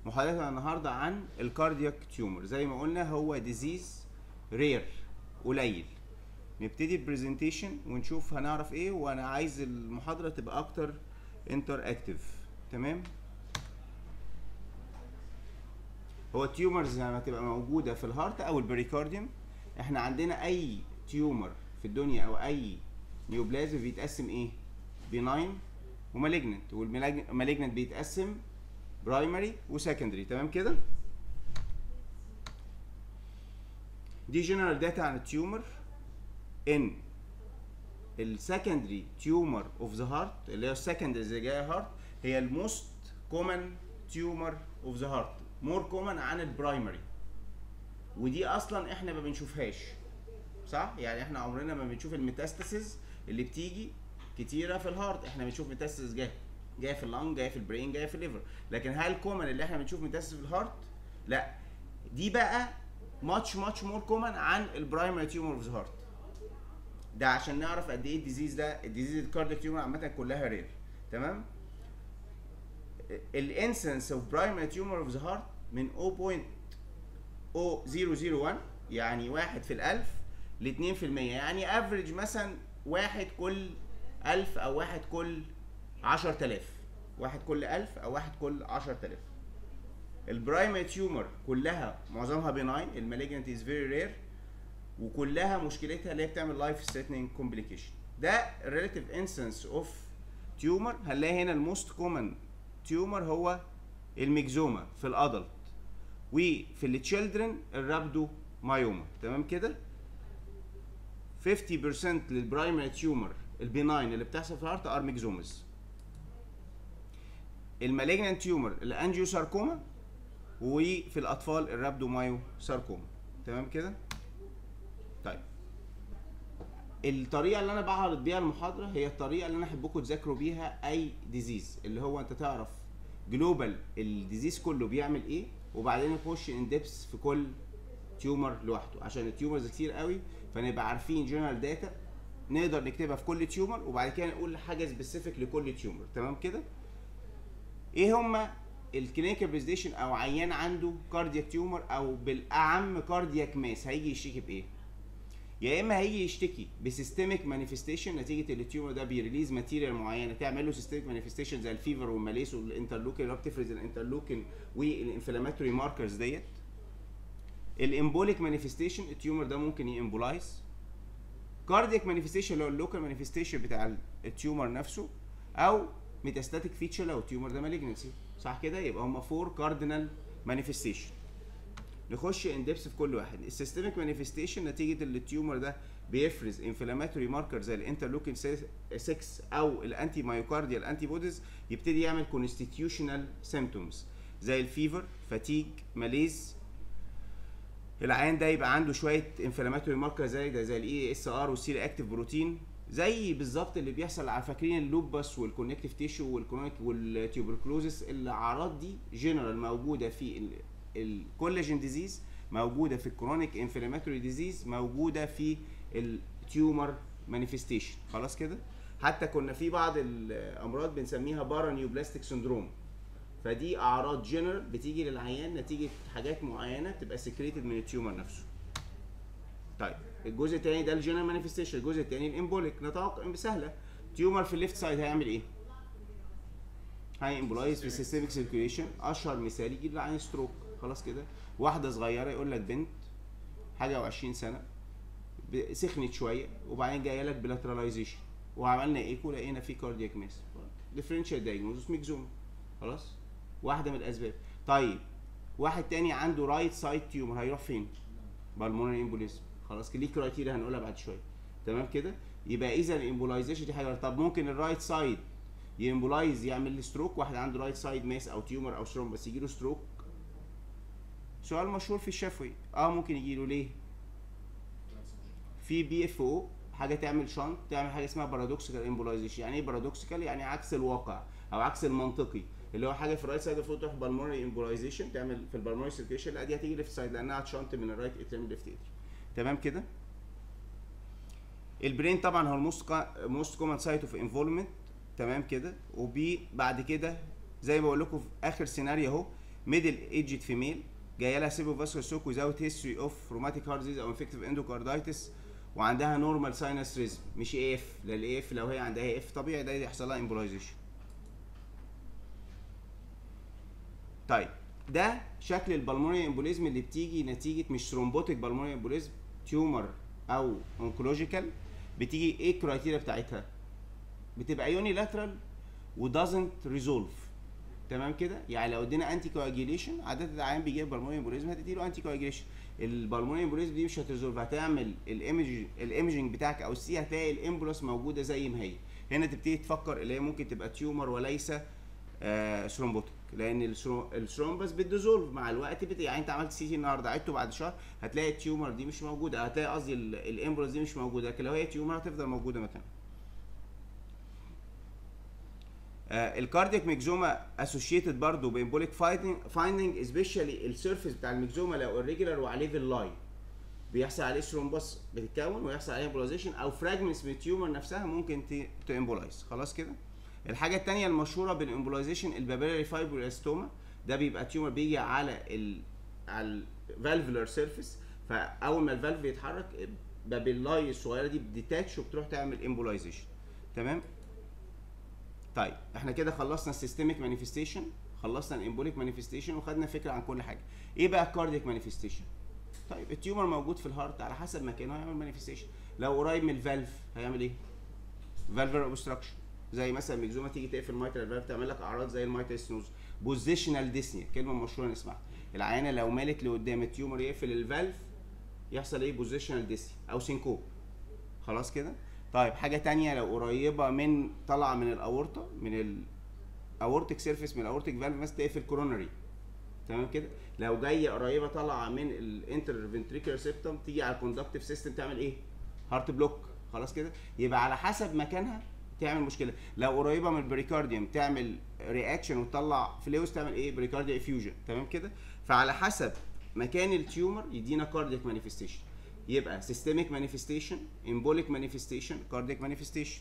محاضرتنا النهارده عن الكاردياك تيومر زي ما قلنا هو ديزيز رير قليل نبتدي برزنتيشن ونشوف هنعرف ايه وانا عايز المحاضره تبقى اكتر انتر اكتف تمام هو التيومرز لما تبقى موجوده في الهارت او البريكارديوم احنا عندنا اي تيومر في الدنيا او اي نيوبلازم بيتقسم ايه بناين ومالجننت والمالجننت بيتقسم برايمري وسكندري تمام كده دي جنرال داتا عن التيومر ان السكندري تيومر اوف ذا هارت اللي هي السكندري اللي جايه هارت هي الموست كومن تيومر اوف ذا هارت مور كومن عن البرايمري ودي اصلا احنا ما بنشوفهاش صح يعني احنا عمرنا ما بنشوف الميتاستاسيز اللي بتيجي كتيره في الهارت احنا بنشوف ميتاستاسيز جايه جايه في اللنج جايه في البرين جايه في الليفر لكن هل كومن اللي احنا بنشوف ميتاستاسيز في الهارت لا دي بقى ماتش ماتش مور كومن عن البرايمري تيومر اوف ذا هارت ده عشان نعرف قد ايه الديزيز ده الديزيز الكاردياك تيومر عامه كلها رير تمام الانسنس اوف برايمري تيومر اوف ذا هارت من 0.0001 يعني واحد في الألف ل 2% يعني افريج مثلا واحد كل ألف أو واحد كل 10000 واحد كل 1000 أو واحد كل 10000 البرايمري تيومر كلها معظمها بناين المالجنت از فيري رير وكلها مشكلتها اللي هي بتعمل لايف ستريتنينج كومبليكيشن ده الريلاتيف انسنس اوف تيومر هنلاقي هنا الموست كومن تيومر هو الميكزوما في الادلت وفي التشيلدرن الرابدو مايوما تمام كده 50% للبرايمري تيومر البيناين اللي بتحصل في الهارت ار ميكزومز المالجنان تيومر الانجيو ساركوما وفي الاطفال الرابدو مايو ساركوما تمام كده طيب الطريقه اللي انا بعرض بيها المحاضره هي الطريقه اللي انا احبكم تذاكروا بيها اي ديزيز اللي هو انت تعرف جلوبال الديزيز كله بيعمل ايه وبعدين نخش ان ديبس في كل تيومر لوحده عشان التيومرز كتير قوي فنبقى عارفين جنرال داتا نقدر نكتبها في كل تيومر وبعد كده نقول حاجه سبيسيفيك لكل تيومر تمام كده ايه هما الكلينيكال بريزنتيشن او عيان عنده كاردياك تيومر او بالاعم كاردياك ماس هيجي يشتكي بايه يا اما هيجي يشتكي بسيستميك مانيفستيشن نتيجه ان التيومر ده بيريليز ماتيريال معينه تعمل له سيستميك مانيفستيشن زي الفيفر والماليس والانترلوكين اللي بتفرز الانترلوكين والانفلاماتوري ماركرز ديت الامبوليك مانيفستيشن التيومر ده ممكن يامبولايز كاردياك مانيفستيشن اللي هو اللوكال مانيفستيشن بتاع التيومر نفسه او ميتاستاتيك فيتشر لو التيومر ده مالجنسي صح كده يبقى هم فور كاردينال مانيفستيشن نخش ان ديبس في كل واحد السيستميك مانيفستيشن نتيجه ان التيومر ده بيفرز انفلاماتوري ماركر زي الانترلوكين 6 او الانتي مايوكارديال انتي بوديز يبتدي يعمل كونستيتيوشنال سيمتومز زي الفيفر فاتيج ماليز العيان ده يبقى عنده شويه انفلاماتوري ماركر زي ده زي الاي اس ار والسيري اكتيف بروتين زي بالظبط اللي بيحصل على فاكرين اللوبس والكونكتيف تيشو والكرونيك والتيوبركلوزس الاعراض دي جنرال موجوده في الكولاجين ديزيز موجوده في الكرونيك انفلاماتوري ديزيز موجوده في التيومر مانيفستيشن خلاص كده حتى كنا في بعض الامراض بنسميها بارانيوبلاستيك سندروم فدي اعراض جنرال بتيجي للعيان نتيجه حاجات معينه بتبقى سكريتد من التيومر نفسه طيب الجزء الثاني ده الجنرال مانيفستيشن الجزء الثاني الامبوليك نتوقع سهله تيومر في الليفت سايد هيعمل ايه هاي امبولايز في السيستميك سيركيوليشن اشهر مثال يجي للعين ستروك خلاص كده واحده صغيره يقول لك بنت حاجه و20 سنه سخنت شويه وبعدين جايه لك بلاتراليزيشن وعملنا ايكو لقينا في كاردياك ماس ديفرنشال دايجنوزس ميكزوم خلاص واحده من الاسباب طيب واحد تاني عنده رايت سايد تيومر هيروح فين بالمونري امبوليزم خلاص ليه كرايتيريا هنقولها بعد شويه تمام كده يبقى اذا الامبولايزيشن دي حاجه طب ممكن الرايت سايد يمبولايز يعمل لي ستروك واحد عنده رايت سايد ماس او تيومر او ستروم بس يجي له ستروك سؤال مشهور في الشفوي اه ممكن يجي له ليه في بي اف او حاجه تعمل شنط تعمل حاجه اسمها بارادوكسيكال امبولايزيشن يعني ايه بارادوكسيكال يعني عكس الواقع او عكس المنطقي اللي هو حاجه في الرايت سايد المفروض تروح بالمونري امبولايزيشن تعمل في البالمونري سيركيشن لا دي هتيجي ليفت سايد لانها هتشنط من الرايت اتريم ليفت اتريم تمام كده البرين طبعا هو الموست موست كومن سايت اوف انفولمنت تمام كده وبي بعد كده زي ما بقول لكم في اخر سيناريو اهو ميدل ايجد فيميل جايه لها سيبو فاسكولار ستروك وزاوت هيستوري اوف روماتيك هارت ديزيز او انفكتيف اندوكاردايتس وعندها نورمال ساينس ريزم مش اي اف لان الاي اف لو هي عندها اي اف طبيعي ده يحصل لها امبولايزيشن طيب ده شكل البلمونري امبوليزم اللي بتيجي نتيجه مش ثرومبوتيك بالمونري امبوليزم تيومر او اونكولوجيكال بتيجي ايه الكرايتيريا بتاعتها بتبقى يوني لاترال ودازنت ريزولف تمام كده يعني لو ادينا انتي كواجيليشن عاده العيان بيجي بالمونري امبوليزم هتديله انتي كواجيليشن البلمونري امبوليزم دي مش هتريزولف هتعمل الايمج الايمجنج بتاعك او السي هتلاقي الامبولس موجوده زي ما هي هنا تبتدي تفكر اللي هي ممكن تبقى تيومر وليس آه ثرومبوتيك لان الثرو- الثرومبس بتديزولف مع الوقت بت... يعني انت عملت سي تي النهارده عدته بعد شهر هتلاقي التيومر دي مش موجوده هتلاقي قصدي ال- الامبولس دي مش موجوده لكن لو هي تيومر هتفضل موجوده مكانها آه الكاردياك ميكزوما اسوشيتد برضه بامبوليك فايندنج سبيشالي السيرفيس بتاع الميكزوما لو الريجولار وعليه فيلاي بيحصل عليه ثرومبس بتتكون ويحصل عليه امبولايزيشن او فراجمنتس من التيومر نفسها ممكن تامبولايز خلاص كده الحاجه الثانيه المشهوره بالامبولايزيشن البابيلاري فايبرولاستوما ده بيبقى تيومر بيجي على ال على الفالفولار سيرفيس فاول ما الفالف يتحرك بابيلاي الصغيره دي بتديتاتش وبتروح تعمل امبولايزيشن تمام طيب احنا كده خلصنا السيستميك مانيفستيشن خلصنا الامبوليك مانيفستيشن وخدنا فكره عن كل حاجه ايه بقى الكاردياك مانيفستيشن طيب التيومر موجود في الهارت على حسب مكانه هيعمل مانيفستيشن لو قريب من الفالف هيعمل ايه فالفر اوبستراكشن زي مثلا ميكزوما تيجي تقفل المايترال فالف تعمل لك اعراض زي المايترال ستنوز بوزيشنال ديسنيا كلمه مشهوره نسمعها العيانه لو مالت لقدام التيومر يقفل الفالف يحصل ايه بوزيشنال ديسنيا او سينكوب خلاص كده طيب حاجه تانية لو قريبه من طالعه من الاورطه من الاورتيك سيرفيس من الاورتيك فالف مثلا تقفل كورونري تمام كده لو جايه قريبه طالعه من الانتر فنتريكولار سيبتم تيجي على الكوندكتيف سيستم تعمل ايه هارت بلوك خلاص كده يبقى على حسب مكانها تعمل مشكله لو قريبه من البريكارديوم تعمل رياكشن وتطلع فلوس تعمل ايه بريكارديا افيوجن تمام كده فعلى حسب مكان التيومر يدينا كاردياك مانيفستيشن يبقى سيستميك مانيفستيشن امبوليك مانيفستيشن كاردياك مانيفستيشن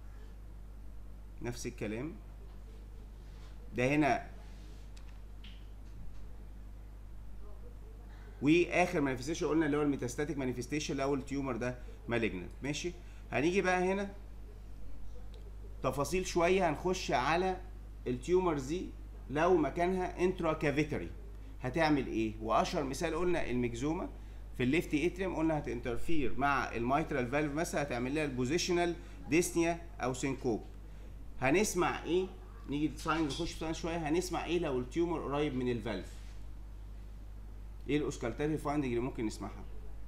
نفس الكلام ده هنا واخر مانيفستيشن قلنا اللي هو الميتاستاتيك مانيفستيشن لو التيومر ده مالجنت ماشي هنيجي بقى هنا تفاصيل شويه هنخش على التيومرز دي لو مكانها انترا كافيتري هتعمل ايه واشهر مثال قلنا الميكزوما في الليفت اتريم قلنا هتنترفير مع المايترال فالف مثلا هتعمل لها البوزيشنال ديسنيا او سينكوب هنسمع ايه نيجي ساين نخش في ساين شويه هنسمع ايه لو التيومر قريب من الفالف ايه الاوسكالتاتي فايندنج اللي ممكن نسمعها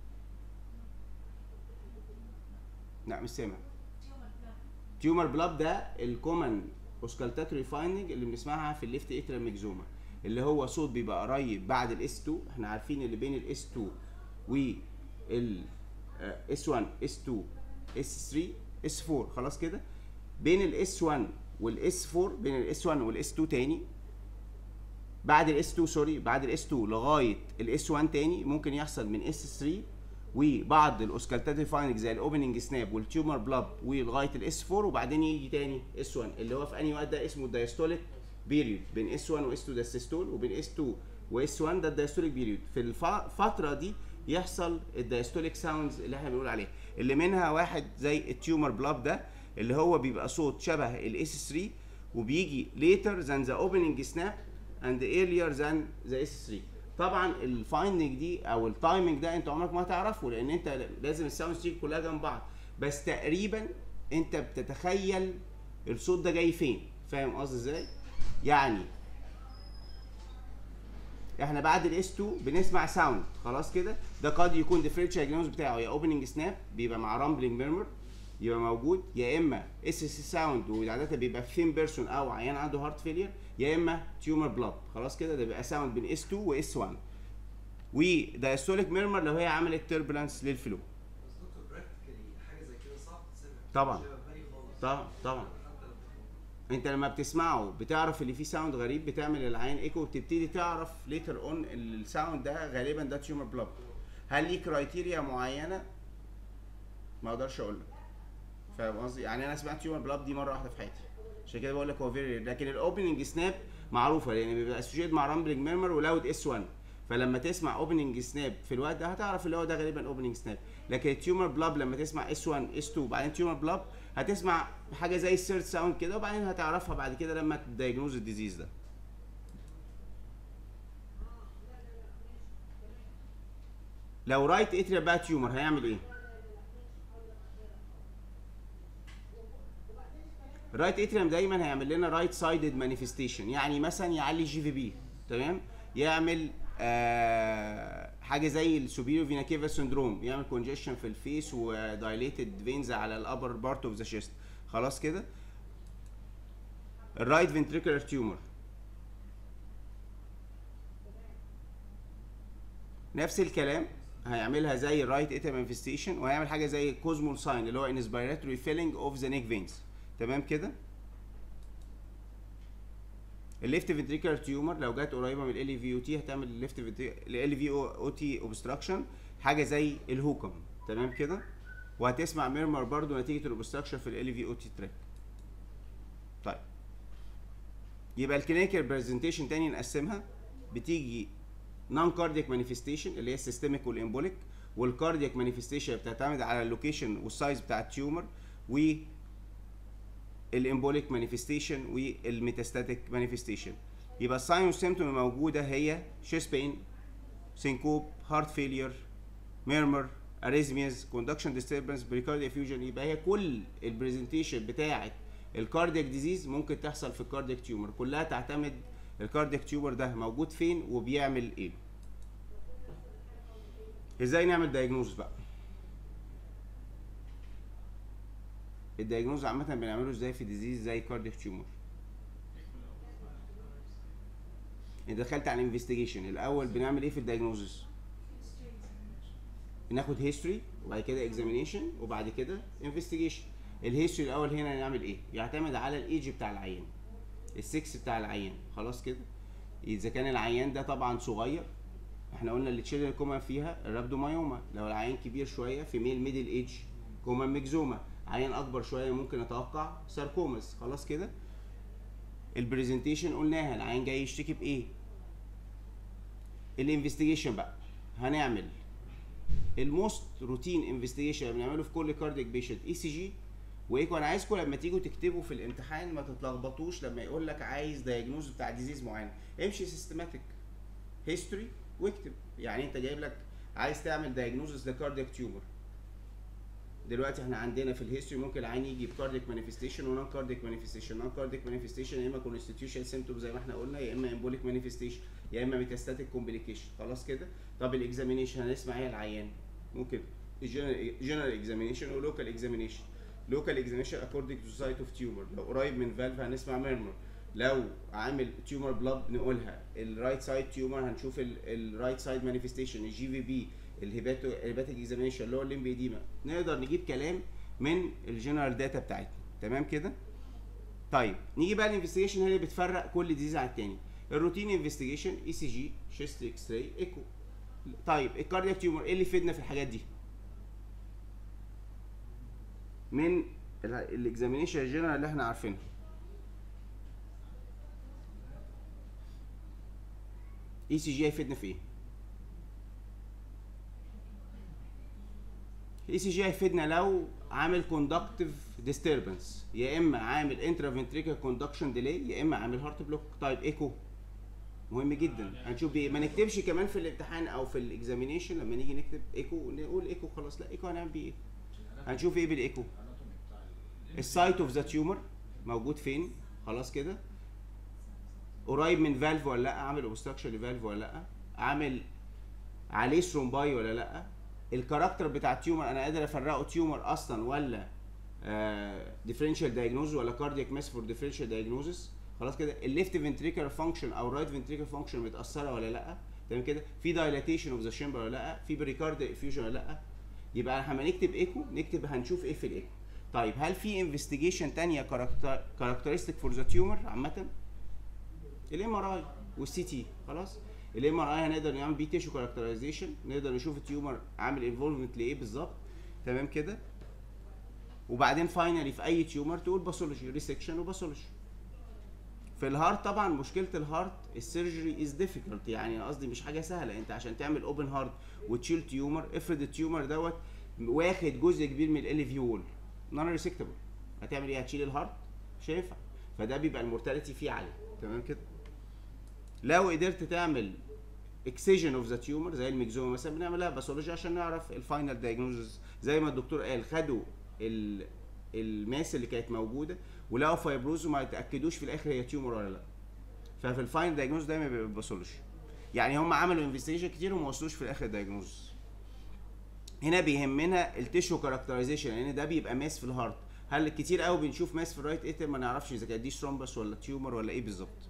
لا مش سامع تيومر بلاب ده الكومن اوسكالتاتوري فايندنج اللي بنسمعها في الليفت اتريم ميكزوما اللي هو صوت بيبقى قريب بعد الاس 2 احنا عارفين اللي بين الاس 2 وال اس 1 اس 2 اس 3 اس 4 خلاص كده بين الاس 1 والاس 4 بين الاس 1 والاس 2 تاني بعد الاس 2 سوري بعد الاس 2 لغايه الاس 1 تاني ممكن يحصل من اس 3 وبعض الاوسكالتاتيف فايندنج زي الاوبننج سناب والتيومر بلاب ولغايه الاس 4 وبعدين يجي تاني اس 1 اللي هو في انهي وقت ده اسمه الدايستوليك بيريود بين اس 1 واس 2 ده السيستول وبين اس 2 واس 1 ده الدايستوليك بيريود في الفتره دي يحصل الدايستوليك ساوندز اللي احنا بنقول عليها اللي منها واحد زي التيومر بلاب ده اللي هو بيبقى صوت شبه الاس 3 وبيجي later than the opening snap and earlier than the S3 طبعا الفايندنج دي او التايمنج ده انت عمرك ما هتعرفه لان انت لازم الساوند ستريك كلها جنب بعض بس تقريبا انت بتتخيل الصوت ده جاي فين فاهم قصدي ازاي يعني احنا بعد الاس 2 بنسمع ساوند خلاص كده ده قد يكون ديفرنشال جنوز بتاعه يا اوبننج سناب بيبقى مع رامبلنج ميرمر يبقى موجود يا اما اس سي ساوند وعاده بيبقى في ثين بيرسون او عيان عنده هارت فيلير يا اما تيومر بلاد خلاص كده ده بيبقى ساوند بين اس 2 واس 1 ودايستوليك ميرمر لو هي عملت تربلانس للفلو بس دكتور براكتيكالي حاجه زي كده صعب تسمع طبعا. مش هيبقى بالي خالص طبعا طبعا حتى لو انت لما بتسمعه بتعرف اللي فيه ساوند غريب بتعمل العين ايكو وبتبتدي تعرف ليتر اون الساوند ده غالبا ده تيومر بلاد هل ليه كرايتيريا معينه ما اقدرش اقول لك فاهم قصدي يعني انا سمعت تيومر بلاد دي مره واحده في حياتي عشان كده بقول لك هو فيري لكن الاوبننج سناب معروفه لان بيبقى اسوشيت مع رامبلنج ميرمر ولاود اس 1 فلما تسمع اوبننج سناب في الوقت ده هتعرف اللي هو ده غالبا اوبننج سناب لكن التيومر بلاب لما تسمع اس 1 اس 2 وبعدين تيومر بلاب هتسمع حاجه زي السيرت ساوند كده وبعدين هتعرفها بعد كده لما تدايجنوز الديزيز ده لو رايت اتريا بقى تيومر هيعمل ايه الرايت اتريم دايما هيعمل لنا رايت سايدد مانيفستيشن يعني مثلا يعلي جي في بي تمام يعمل آه حاجه زي السوبيريو فينا كيفا سندروم يعمل كونجيشن في الفيس ودايليتد فينز على الابر بارت اوف ذا شيست خلاص كده الرايت فنتريكولار تيومر نفس الكلام هيعملها زي الرايت اتريم مانيفستيشن وهيعمل حاجه زي كوزمول ساين اللي هو انسبيراتوري فيلينج اوف ذا نيك فينز تمام كده الليفت فنتريكولار تيومر لو جت قريبه من ال في او تي هتعمل الليفت ال في او تي اوبستراكشن حاجه زي الهوكم تمام كده وهتسمع ميرمر برضو نتيجه الاوبستراكشن في ال في او تي تراك طيب يبقى الكلينيكال برزنتيشن تاني نقسمها بتيجي نون كاردياك مانيفستيشن اللي هي السيستميك والامبوليك والكاردياك مانيفستيشن بتعتمد على اللوكيشن والسايز بتاع التيومر و الامبوليك مانيفستيشن والميتاستاتيك مانيفستيشن يبقى الساين والسيمتوم الموجوده هي شيست بين سينكوب هارت فيلير ميرمر اريزمياز كوندكشن ديستربنس بريكارديا فيوجن يبقى هي كل البرزنتيشن بتاعه الكاردياك ديزيز ممكن تحصل في الكاردياك تيومر كلها تعتمد الكاردياك تيومر ده موجود فين وبيعمل ايه ازاي نعمل دايجنوز بقى الدايجنوز عامة بنعمله ازاي في ديزيز زي كاردياك تيومر انت دخلت على الانفستيجيشن الاول بنعمل ايه في الدايجنوزس بناخد هيستوري وبعد كده اكزامينيشن وبعد كده انفستيجيشن الهيستوري الاول هنا نعمل ايه يعتمد على الايج بتاع العيان السكس بتاع العيان خلاص كده اذا كان العيان ده طبعا صغير احنا قلنا اللي تشيلدرن كومان فيها الرابدومايوما لو العيان كبير شويه في ميل ميدل ايج كومان ميكزوما عيان اكبر شويه ممكن اتوقع ساركومس خلاص كده البرزنتيشن قلناها العيان جاي يشتكي بايه الانفستيجيشن بقى هنعمل الموست روتين انفستيجيشن بنعمله في كل كاردياك بيشنت اي سي جي وايكو انا عايزكم لما تيجوا تكتبوا في الامتحان ما تتلخبطوش لما يقول لك عايز دايجنوز بتاع ديزيز معين امشي سيستماتيك هيستوري واكتب يعني انت جايب لك عايز تعمل دايجنوزس لكاردياك تيومر دلوقتي احنا عندنا في الهيستوري ممكن العين يجي بكارديك مانيفستيشن ونون كارديك مانيفستيشن نون كارديك مانيفستيشن يا اما كونستيتيوشن سيمتوم زي ما احنا قلنا يا اما امبوليك مانيفستيشن يا اما ميتاستاتيك كومبليكيشن خلاص كده طب الاكزامينيشن هنسمع ايه العيان ممكن جنرال اكزامينيشن ولوكال اكزامينيشن لوكال اكزامينيشن اكوردنج تو سايت اوف تيومر لو قريب من فالف هنسمع ميرمر لو عامل تيومر بلاد نقولها الرايت سايد تيومر هنشوف الرايت سايد مانيفستيشن الجي في بي الهيباتو الهيباتيك اكزامينشن اللي هو الليمبيديما نقدر نجيب كلام من الجنرال داتا بتاعتنا تمام كده طيب نيجي بقى الانفستيجيشن هي اللي بتفرق كل ديزيز عن التاني الروتين انفستيجيشن اي سي جي شيست اكس راي ايكو طيب الكاردياك تيومر ايه اللي يفيدنا في الحاجات دي من الاكزامينشن الجنرال اللي احنا عارفينها اي سي جي هيفيدنا في ايه الاي سي جي هيفيدنا لو عامل كوندكتيف ديستربنس يا اما عامل انترافنتريكال كوندكشن ديلي يا اما عامل هارت بلوك طيب ايكو مهم جدا هنشوف بيه ما نكتبش كمان في الامتحان او في الاكزامينيشن لما نيجي نكتب ايكو نقول ايكو خلاص لا ايكو هنعمل بيه ايه هنشوف ايه بالايكو السايت اوف ذا تيومر موجود فين خلاص كده قريب من فالف ولا لا عامل اوبستراكشن لفالف ولا لا عامل عليه ثرومباي ولا لا الكاركتر بتاع التيومر انا قادر افرقه تيومر اصلا ولا ديفرنشال دايجنوز ولا كاردياك ماس فور ديفرنشال دايجنوزس خلاص كده الليفت فنتريكولار فانكشن او الرايت فنتريكولار فانكشن متاثره ولا لا تمام كده في دايلاتيشن اوف ذا شامبر ولا لا في بريكارد افيوجن ولا لا يبقى لما نكتب ايكو نكتب هنشوف ايه في الايكو طيب هل في انفستيجيشن ثانيه كاركترستيك فور ذا تيومر عامه الام ار اي والسي تي خلاص الام ار اي هنقدر نعمل بيه تيشو كاركترايزيشن نقدر نشوف التيومر عامل انفولفمنت لايه بالظبط تمام كده وبعدين فاينلي في اي تيومر تقول باثولوجي ريسكشن وباثولوجي في الهارت طبعا مشكله الهارت السيرجري از ديفيكولت يعني قصدي مش حاجه سهله انت عشان تعمل اوبن هارت وتشيل تيومر افرض التيومر دوت واخد جزء كبير من ال في وول نون ريسكتبل هتعمل ايه هتشيل الهارت مش هينفع فده بيبقى المورتاليتي فيه عاليه تمام كده لو قدرت تعمل اكسجن اوف ذا تيومر زي الميكزوما مثلا بنعملها باثولوجي عشان نعرف الفاينل دايجنوزز زي ما الدكتور قال خدوا ال الماس اللي كانت موجوده ولقوا فايبروز وما يتاكدوش في الاخر هي تيومر ولا لا ففي الفاينل دايجنوز دايما بيبقى باثولوجي يعني هم عملوا انفستيجن كتير وما وصلوش في الاخر دايجنوز هنا بيهمنا التيشو كاركترايزيشن لان ده بيبقى ماس في الهارت هل كتير قوي بنشوف ماس في الرايت اتر ما نعرفش اذا كانت دي ثرومبس ولا تيومر ولا ايه بالظبط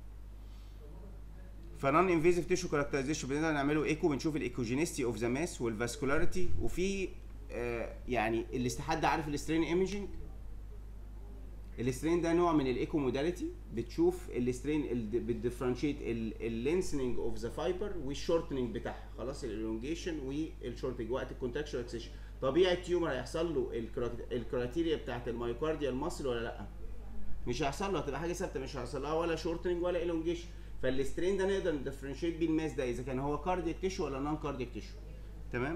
فنون انفيزيف تيشو كاركترايزيشن بنقدر نعمله ايكو بنشوف الايكوجينيستي اوف ذا ماس والفاسكولاريتي وفي آه يعني اللي حد عارف السترين ايمجنج السترين ده نوع من الايكو موداليتي بتشوف السترين بتديفرنشيت اللينسنج اوف ذا فايبر والشورتنج بتاعها خلاص الالونجيشن والشورتنج وقت الكونتراكشن اكسيشن طبيعي التيومر هيحصل له الكرايتيريا بتاعت المايوكارديال ماسل ولا لا مش هيحصل له هتبقى حاجه ثابته مش هيحصل لها ولا شورتنج ولا الونجيشن فالسترين ده نقدر ندفرنشيت بيه الماس ده اذا كان هو كاردياك تيشو ولا نون كاردياك تيشو تمام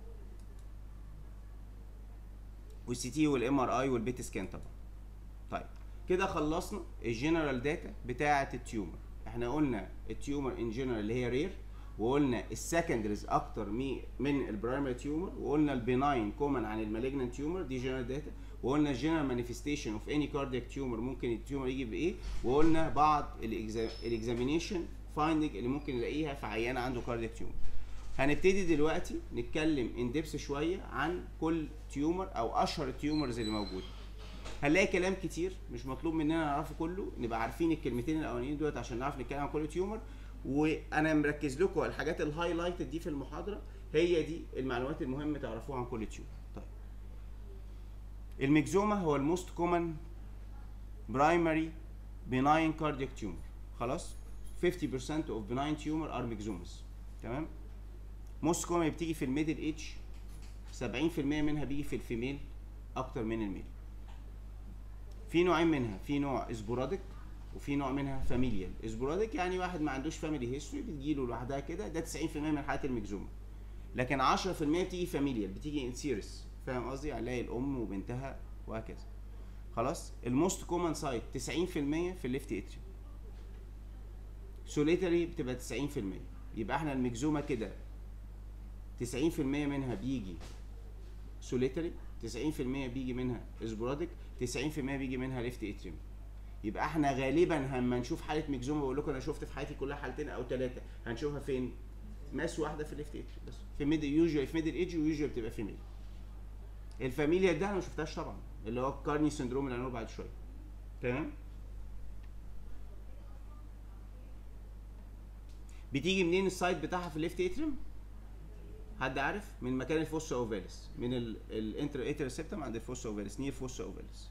والسي تي والام ار اي والبيت سكان طبعا طيب كده خلصنا الجنرال داتا بتاعه التيومر احنا قلنا التيومر ان جنرال اللي هي رير وقلنا السكندريز اكتر من البرايمري تيومر وقلنا البيناين كومن عن المالجنانت تيومر دي جنرال داتا وقلنا الجنرال مانيفستيشن اوف اني كاردياك تيومر ممكن التيومر يجي بايه وقلنا بعض الاكزامينيشن فايندنج اللي ممكن نلاقيها في عيان عنده كاردياك تيومر هنبتدي دلوقتي نتكلم ان ديبس شويه عن كل تيومر او اشهر التيومرز اللي موجوده هنلاقي كلام كتير مش مطلوب مننا نعرفه كله نبقى عارفين الكلمتين الاولانيين دول عشان نعرف نتكلم عن كل تيومر وانا مركز لكم على الحاجات الهايلايتد دي في المحاضره هي دي المعلومات المهمه تعرفوها عن كل تيومر طيب الميكزوما هو الموست كومن برايمري benign cardiac tumor خلاص 50% of benign tumor are myxomas تمام موست كومن بتيجي في الميدل ايج 70% منها بيجي في الفيميل اكتر من الميل في نوعين منها في نوع اسبوراديك وفي نوع منها فاميليال اسبوراديك يعني واحد ما عندوش فاميلي هيستوري بتجيله لوحدها كده ده 90% من حالات الميكزوما لكن 10% بتيجي فاميليال بتيجي ان سيريس فاهم قصدي هنلاقي الام وبنتها وهكذا خلاص الموست كومن سايت 90% في الليفت اتريوم سوليتري بتبقى 90% يبقى احنا الميكزوما كده 90% منها بيجي سوليتري 90% بيجي منها اسبوراديك 90% بيجي منها ليفت اتريوم يبقى احنا غالبا لما نشوف حاله ميكزوما بقول لكم انا شفت في حياتي كلها حالتين او ثلاثه هنشوفها فين ماس واحده في الليفت اتريوم بس في ميدل يوجوالي في ميدل ايج ويوجوالي بتبقى فيميل الفاميليا ده انا ما شفتهاش طبعا اللي هو الكارني سندروم اللي هنقول بعد شويه تمام بتيجي منين السايت بتاعها في الليفت اتريوم حد عارف من مكان الفوسا اوفاليس من الانتر اتر سيبتم عند الفوسا اوفاليس نير فوسا اوفاليس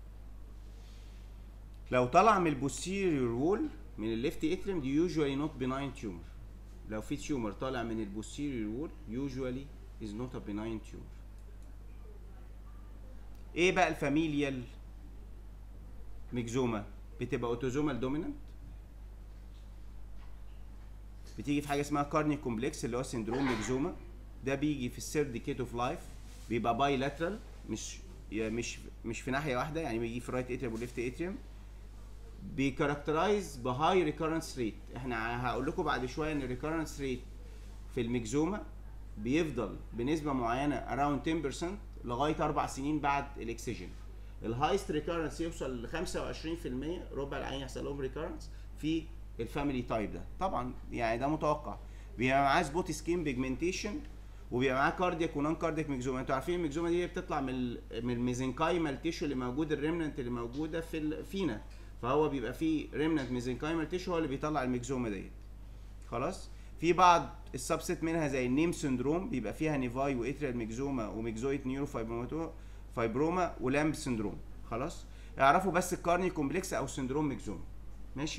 لو طلع من البوستيريور وول من الليفت اتريوم دي يوجوالي نوت بناين تيومر لو في تيومر طالع من البوستيريور وول يوجوالي از نوت ا بناين تيومر ايه بقى الفاميليال ميكزوما بتبقى اوتوزومال دومينانت بتيجي في حاجه اسمها كارني كومبلكس اللي هو سندروم ميكزوما ده بيجي في الثيرد ديكيد اوف لايف بيبقى باي لاترال مش مش مش في ناحيه واحده يعني بيجي في الرايت اتريوم والليفت اتريوم بيكاركترايز بهاي ريكورنس ريت احنا هقول لكم بعد شويه ان الريكورنس ريت في الميكزوما بيفضل بنسبه معينه اراوند 10% لغايه اربع سنين بعد الاكسجين الهايست ريكورنس يوصل ل 25% ربع العين يحصل لهم ريكورنس في الفاميلي تايب ده طبعا يعني ده متوقع بيبقى معاه سبوت سكين بيجمنتيشن وبيبقى معاه كاردياك ونون كاردياك ميكزوما انتوا عارفين الميكزوما دي بتطلع من ال من الميزنكايمال تيشو اللي موجود الريمننت اللي موجوده في ال- فينا فهو بيبقى فيه ريمننت ميزنكايمال تيشو هو اللي بيطلع الميكزوما ديت خلاص في بعض السبست منها زي النيم سندروم بيبقى فيها نيفاي واتريال ميكزوما وميكزويت نيورو فايبروما فايبروما ولامب سندروم خلاص اعرفوا بس الكارني كومبلكس او سندروم ميكزوما ماشي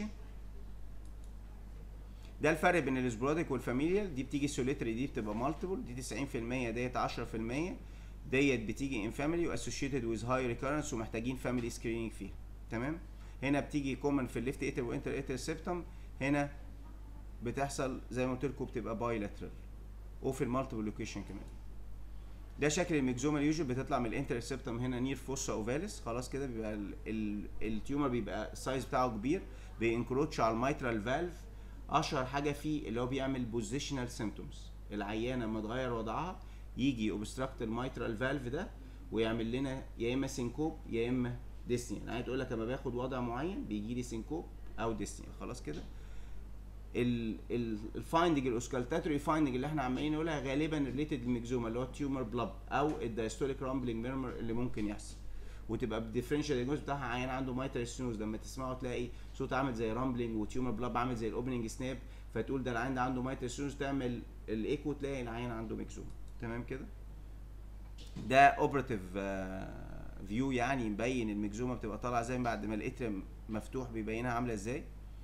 ده الفرق بين الاسبراديك والفاميليال دي بتيجي سوليتري دي بتبقى مالتيبل دي 90% ديت 10% ديت بتيجي ان فاميلي واسوشيتد ويز هاي ريكورنس ومحتاجين فاميلي سكريننج فيها تمام هنا بتيجي كومن في الليفت اتر وانتر اتر سيبتم هنا بتحصل زي ما قلت لكم بتبقى بايلاترال وفي المالتيبل لوكيشن كمان ده شكل الميكزوما اليوجوال بتطلع من الانتر سيبتم هنا نير فوسا اوفاليس خلاص كده بيبقى ال- ال- التيومر بيبقى السايز بتاعه كبير بينكروتش على الميترال فالف اشهر حاجه فيه اللي هو بيعمل بوزيشنال سيمتومز العيانه لما تغير وضعها يجي اوبستراكت الميترال فالف ده ويعمل لنا يا اما سينكوب يا اما ديسنيا انا عايز اقول لك لما باخد وضع معين بيجي لي سينكوب او ديسنيا خلاص كده الفايندنج الاوسكالتاتوري فايندنج اللي احنا عمالين نقولها غالبا ريليتد للميكزوما اللي هو التيومر بلاب او الدايستوليك رامبلينج ميرمر اللي ممكن يحصل وتبقى بالديفرنشال دياجنوز بتاعها عيان عنده مايترال ستينوز لما تسمعه تلاقي صوت عامل زي رامبلينج وتيومر بلاب عامل زي الاوبننج سناب فتقول ده العيان ده عنده مايترال ستينوز تعمل الايكو تلاقي العيان عنده ميكزوما تمام كده ده اوبراتيف فيو يعني مبين الميكزوما بتبقى طالعه زي بعد ما الاتريم مفتوح بيبينها عامله ازاي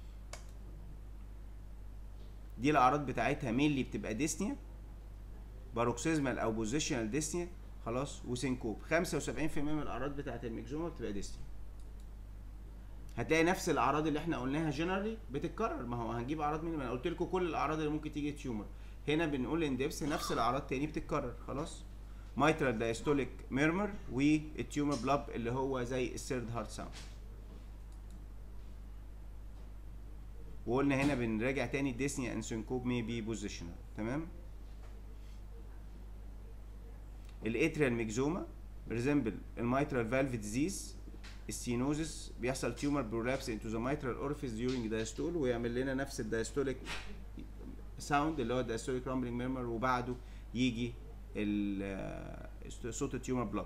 دي الاعراض بتاعتها مينلي بتبقى ديسنيا باروكسيزمال او بوزيشنال ديسنيا خلاص وسينكوب 75% من الاعراض بتاعت الميكزوما بتبقى ديسنيا هتلاقي نفس الاعراض اللي احنا قلناها جنرالي بتتكرر ما هو هنجيب اعراض مين ما انا قلت لكم كل الاعراض اللي ممكن تيجي تيومر هنا بنقول ان ديبس نفس الاعراض تاني بتتكرر خلاص مايترال دايستوليك ميرمر والتيومر بلاب اللي هو زي السيرد هارت ساوند وقلنا هنا بنراجع تاني ديسني ان سينكوب مي بي بوزيشنال تمام الاتريال ميكزوما ريزمبل الميترال فالف ديزيز السينوزس بيحصل تيومر برولابس انتو ذا ميترال اورفيس ديورنج دايستول ويعمل لنا نفس الدايستوليك ساوند اللي هو الدايستوليك رامبلينج ميرمر وبعده يجي ال- صوت التيومر بلوك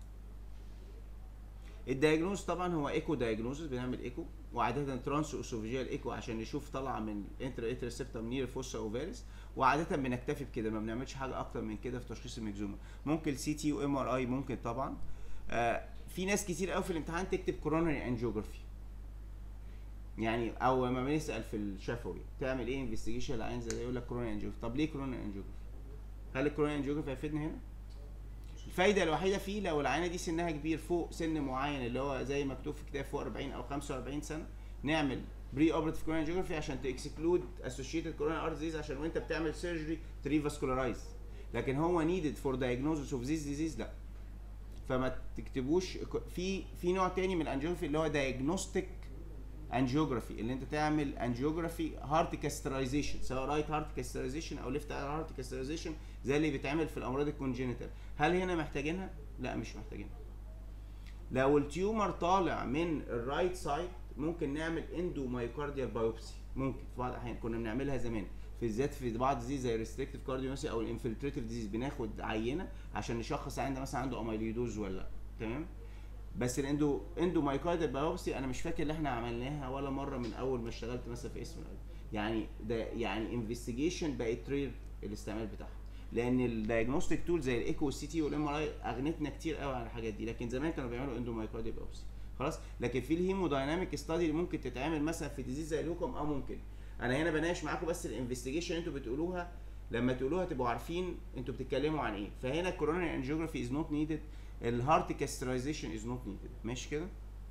الدايجنوز طبعا هو ايكو دايجنوزس بنعمل ايكو وعاده ترانس اوسوفيجيال ايكو عشان نشوف طالعه من انتر اتر سيبتم نير فوسا اوفاليس وعاده بنكتفي بكده ما بنعملش حاجه اكتر من كده في تشخيص الميكزوما ممكن سي تي وام ار اي ممكن طبعا آه في ناس كتير قوي في الامتحان تكتب كورونري انجيوجرافي يعني او لما بنسال في الشفوي تعمل ايه انفستيجيشن لعين زي ده يقول لك كورونري انجيوجرافي طب ليه كورونري انجيوجرافي هل الكورونري انجيوجرافي هيفيدنا هنا الفايده الوحيده فيه لو العينه دي سنها كبير فوق سن معين اللي هو زي مكتوب في كتاب فوق 40 او 45 سنه نعمل بري اوبرتيف كورونري انجيوجرافي عشان تاكسكلود اسوشيتد كورونري ارت ديزيز عشان وانت بتعمل سيرجري تريفاسكولارايز لكن هو نيدد فور دايجنوزس اوف ذيس ديزيز لا فما تكتبوش في في نوع تاني من الانجيوجرافي اللي هو دايجنوستيك انجيوجرافي اللي انت تعمل انجيوجرافي هارت كاسترايزيشن سواء رايت هارت كاسترايزيشن او ليفت هارت كاسترايزيشن زي اللي بيتعمل في الامراض الكونجينيتال هل هنا محتاجينها لا مش محتاجينها لو التيومر طالع من الرايت سايد ممكن نعمل اندو مايوكارديال بايوبسي ممكن في بعض الاحيان كنا بنعملها زمان في بالذات في بعض ديزيز زي الريستريكتيف كارديوميوباثي او الانفلتريتيف ديزيز بناخد عينه عشان نشخص عين ده مثلا عنده اميليدوز ولا لا تمام بس الاندو اندو مايوكارديال بايوبسي انا مش فاكر ان احنا عملناها ولا مره من اول ما اشتغلت مثلا في اسم القلب. يعني ده يعني انفستيجيشن بقت رير الاستعمال بتاعها لان الدايجنوستيك تول زي الايكو والسي تي والام ار اي اغنتنا كتير قوي على الحاجات دي لكن زمان كانوا بيعملوا اندو مايوكارديال بايوبسي خلاص لكن في الهيمودايناميك ستادي اللي ممكن تتعمل مثلا في ديزيز زي اللوكم اه ممكن انا هنا بناقش معاكم بس الانفستيجيشن انتوا بتقولوها لما تقولوها تبقوا عارفين انتوا بتتكلموا عن ايه فهنا الكورونري انجيوجرافي از نوت نيدد الهارت كاسترايزيشن از نوت نيدد ماشي كده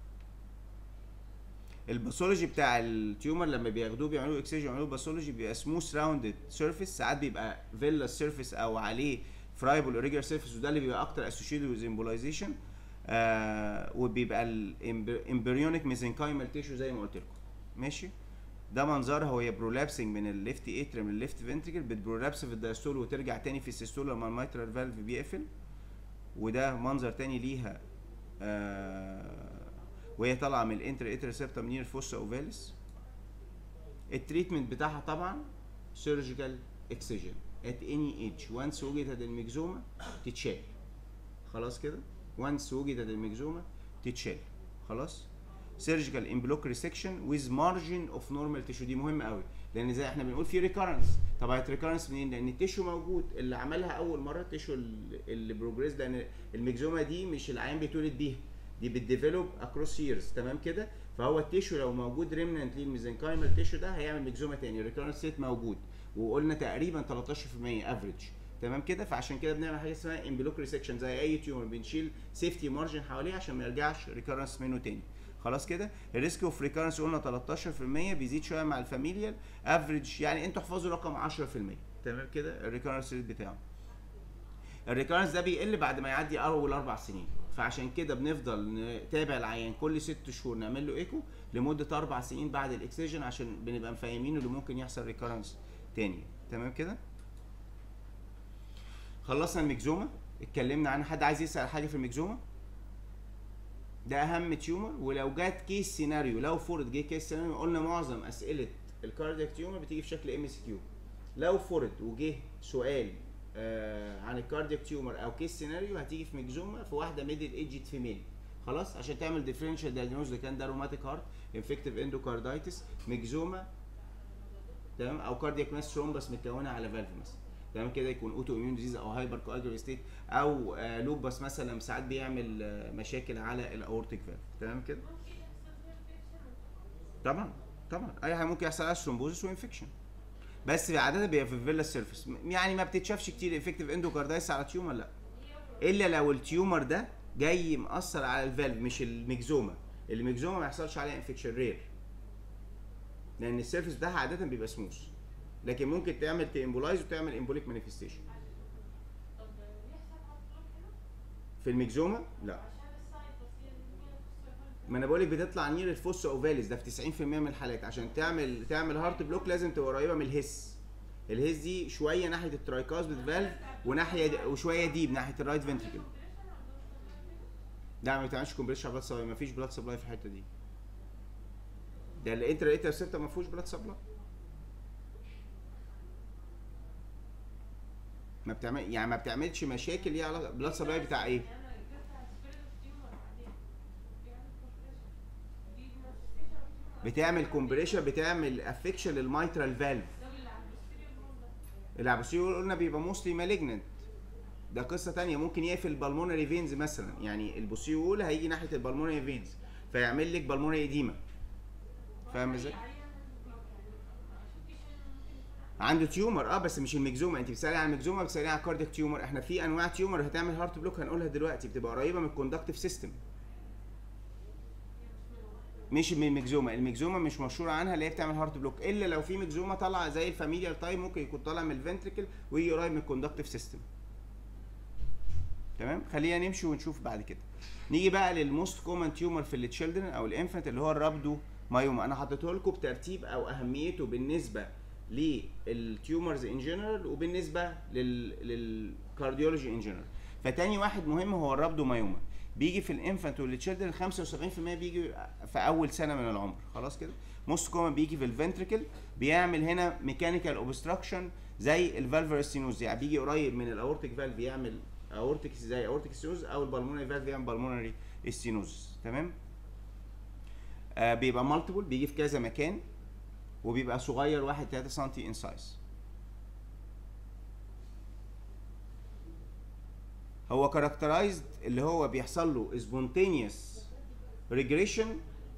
الباثولوجي بتاع التيومر لما بياخدوه بيعملوا اكسجين يعملوا باثولوجي بيبقى سموث راوندد سيرفيس ساعات بيبقى فيلا سيرفيس او عليه فرايبل اوريجر سيرفيس وده اللي بيبقى اكتر اسوشيتد ويز امبولايزيشن آه وبيبقى الامبريونيك ميزنكايمال تيشو زي ما قلت لكم ماشي ده منظرها وهي برولابسنج من الليفت اتريم للليفت فنتريكل بتبرولابس في الدايستول وترجع تاني في السيستول لما الميترال فالف بيقفل وده منظر تاني ليها آه وهي طالعه من الانتر اتر سيبتم نير فوسا اوفاليس التريتمنت بتاعها طبعا سيرجيكال اكسجين ات اني ايدج وانس وجدت الميكزوما تتشال خلاص كده وانس وجدت الميكزوما تتشال خلاص سيرجيكال ان بلوك ريسكشن ويز مارجن اوف نورمال تيشو دي مهمه قوي لان زي احنا بنقول في ريكارنس طب هيتريكارنس منين لان التيشو موجود اللي عملها اول مره التيشو اللي بروجريس لان الميكزوما دي مش العيان بيتولد بيها دي بتديفلوب اكروس ييرز تمام كده فهو التيشو لو موجود ريمننت للميزنكايمال تيشو ده هيعمل ميكزوما تاني الريكارنس ريت موجود وقلنا تقريبا 13% افريج تمام كده فعشان كده بنعمل حاجه اسمها امبلوك ريسكشن زي اي تيومر بنشيل سيفتي مارجن حواليه عشان ما يرجعش ريكارنس منه تاني خلاص كده الريسك اوف ريكارنس قلنا 13% بيزيد شويه مع الفاميليال افريج يعني انتوا احفظوا رقم 10% تمام كده الريكارنس ريت بتاعه الريكارنس ده بيقل بعد ما يعدي اول اربع سنين فعشان كده بنفضل نتابع العيان كل ست شهور نعمل له ايكو لمده اربع سنين بعد الاكسجن عشان بنبقى مفهمينه اللي ممكن يحصل ريكارنس تاني تمام كده خلصنا الميكزوما اتكلمنا عنها حد عايز يسال حاجه في الميكزوما ده اهم تيومر ولو جات كيس سيناريو لو فرض جه كيس سيناريو قلنا معظم اسئله الكاردياك تيومر بتيجي في شكل ام اس كيو لو فرض وجه سؤال آه عن الكاردياك تيومر او كيس سيناريو هتيجي في ميكزوما في واحده ميدل ايجد فيميل خلاص عشان تعمل ديفرنشال دايجنوز اللي كان ده روماتيك هارت انفكتيف اندوكاردايتس ميكزوما تمام او كاردياك ماس ثرومبس متكونه على فالف مثلا تمام كده يكون اوتو اميون ديزيز او هايبر كواجولار ستيت او آه لوبس مثلا ساعات بيعمل آه مشاكل على الاورتيك فالف تمام كده طبعا طبعا اي حاجه ممكن يحصل لها ثرومبوزس وانفكشن بس عاده بيبقى في الفيلا سيرفيس يعني ما بتتشافش كتير افكتيف اندوكاردايتس على تيومر لا الا لو التيومر ده جاي مأثر على الفالف مش الميكزوما الميكزوما ما يحصلش عليها انفكشن رير لان السيرفيس بتاعها عاده بيبقى سموث لكن ممكن تعمل تيمبولايز وتعمل امبوليك مانيفستيشن في الميكزوما لا ما انا بقولك بتطلع نير الفوس اوفاليس ده في 90% من الحالات عشان تعمل تعمل هارت بلوك لازم تبقى قريبه من الهس الهس دي شويه ناحيه الترايكاز فالف وناحيه دي وشويه ديب ناحيه الرايت فنتريكل لا ما بتعملش كومبريشن على بلاد سبلاي ما فيش بلاد سبلاي في الحته دي ده الانترا ايتر سيبتا ما فيهوش بلاد سبلاي ما بتعمل يعني ما بتعملش مشاكل ليها علاقه بلاد سبلاي بتاع ايه؟ بتعمل كومبريشن بتعمل افكشن للمايترال فالف العبوسيول قلنا بيبقى موستلي مالجننت ده قصه تانية ممكن يقفل البلمونري فينز مثلا يعني البوسيول هيجي ناحيه البلمونري فينز فيعمل لك بلمونري اديما فاهم ازاي؟ عنده تيومر اه بس مش الميكزوما انت بتسالي عن الميكزوما بتسالي عن كاردياك تيومر احنا في انواع تيومر هتعمل هارت بلوك هنقولها دلوقتي بتبقى قريبه من الكوندكتيف سيستم مش من الميكزوما الميكزوما مش مشهور عنها اللي هي بتعمل هارت بلوك الا لو في ميكزوما طالعه زي الفاميليال تايب ممكن يكون طالع من الفنتريكل ويجي قريب من الكوندكتيف سيستم تمام خلينا نمشي ونشوف بعد كده نيجي بقى للموست كومن تيومر في التشيلدرن او الانفنت اللي هو الرابدو مايوما انا حطيته لكم بترتيب او اهميته بالنسبه للتيومرز ان جنرال وبالنسبه لل للكارديولوجي ان جنرال فتاني واحد مهم هو الرابدو مايوما بيجي في الانفانت والتشيلدرن 75% بيجي في اول سنه من العمر خلاص كده موست كومن بيجي في الفنتريكل بيعمل هنا ميكانيكال اوبستراكشن زي الفالفر ستينوز يعني بيجي قريب من الاورتيك فالف يعمل اورتيك زي اورتيك ستينوز او البلمونري فالف يعمل بالمونري ستينوز تمام آه بيبقى مالتيبل بيجي في كذا مكان وبيبقى صغير 1 3 سم ان سايز هو كاركترايزد اللي هو بيحصل له سبونتينيوس ريجريشن